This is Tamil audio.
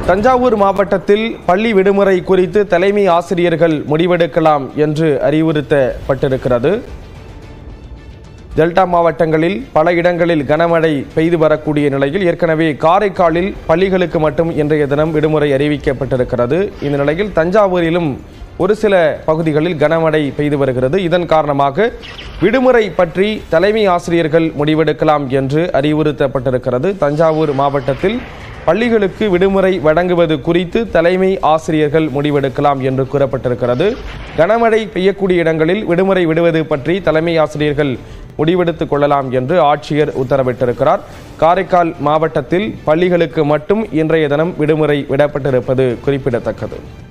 தஞ்சாவூர் மாவட்டத்தில் பள்ளி விடுமுறை குறித்து தலைமை ஆசிரியர்கள் முடிவெடுக்கலாம் என்று அறிவுறுத்தப்பட்டிருக்கிறது டெல்டா மாவட்டங்களில் பல இடங்களில் கனமழை பெய்து வரக்கூடிய நிலையில் ஏற்கனவே காரைக்காலில் பள்ளிகளுக்கு மட்டும் இன்றைய தினம் விடுமுறை அறிவிக்கப்பட்டிருக்கிறது இந்த நிலையில் தஞ்சாவூரிலும் ஒரு சில பகுதிகளில் கனமழை பெய்து வருகிறது இதன் காரணமாக விடுமுறை பற்றி தலைமை ஆசிரியர்கள் முடிவெடுக்கலாம் என்று அறிவுறுத்தப்பட்டிருக்கிறது தஞ்சாவூர் மாவட்டத்தில் பள்ளிகளுக்கு விடுமுறை வழங்குவது குறித்து தலைமை ஆசிரியர்கள் முடிவெடுக்கலாம் என்று கூறப்பட்டிருக்கிறது கனமழை பெய்யக்கூடிய இடங்களில் விடுமுறை விடுவது பற்றி தலைமை ஆசிரியர்கள் முடிவெடுத்துக் கொள்ளலாம் என்று ஆட்சியர் உத்தரவிட்டிருக்கிறார் காரைக்கால் மாவட்டத்தில் பள்ளிகளுக்கு மட்டும் இன்றைய தினம் விடுமுறை விடப்பட்டிருப்பது குறிப்பிடத்தக்கது